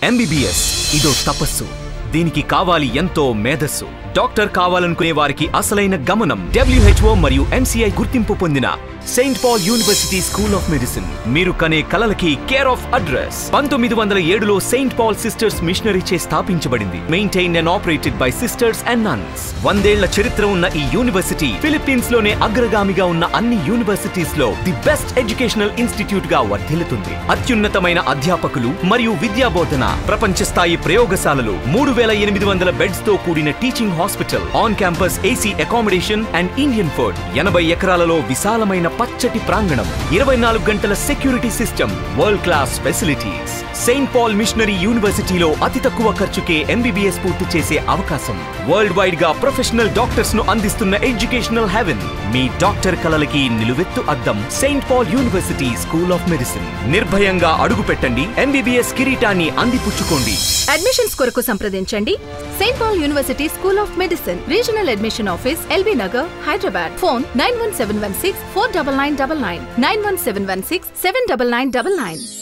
MBBS ఇదో తపస్సు దీనికి కావాలి ఎంతో మేధస్సు డాక్టర్ కావాలనుకునే వారికి అసలైన గమనం డబ్ల్యూహెచ్ఓ మరియు ఎంసీఐ గుర్తింపు పొందిన Saint Paul University School of Medicine మీరు కనే కలలకి కేర్ ఆఫ్ అడ్రస్ పంతొమ్మిది వందల ఏడులో సెయింట్ పాల్ సిస్టర్స్ మిషనరీ చే స్థాపించబడింది maintain and operated by sisters and nuns వందేళ్ల చరిత్ర ఉన్న ఈ యూనివర్సిటీ ఫిలిప్పీన్స్ లోనే అగ్రగామిగా ఉన్న అన్ని యూనివర్సిటీస్ లో ది బెస్ట్ ఎడ్యుకేషనల్ ఇన్స్టిట్యూట్ గా వర్ధిల్లుతుంది అత్యున్నతమైన అధ్యాపకులు మరియు విద్యా బోధన ప్రపంచ స్థాయి ప్రయోగశాలలు మూడు వేల ఎనిమిది వందల బెడ్స్ తో కూడిన teaching hospital on campus AC accommodation and Indian food ఎనభై ఎకరాలలో విశాలమైన పచ్చటి ప్రాంగణం ఇరవై నాలుగు గంటల security system world class facilities Saint Paul missionary యూనివర్సిటీలో అతి తక్కువ ఖర్చుకే ఎంబీబీఎస్ పూర్తి చేసే అవకాశం వరల్డ్ వైడ్ గా ప్రొఫెషనల్ డాక్టర్స్ ను అందిస్తున్న ఎడ్యుకేషనల్ హెవెన్ మీ డాక్టర్ కలలకి నిలువెత్తు అద్దం Saint Paul University School of Medicine నిర్భయంగా అడుగు పెట్టండి ఎంబీబీఎస్ కిరీటాన్ని అందిపుచ్చుకోండి అడ్మిషన్స్ కొరకు సంప్రదించండి Saint Paul University School of Medicine regional admission office LB Nagar Hyderabad phone nine one seven one six four double nine double nine nine one seven one six seven double nine double nine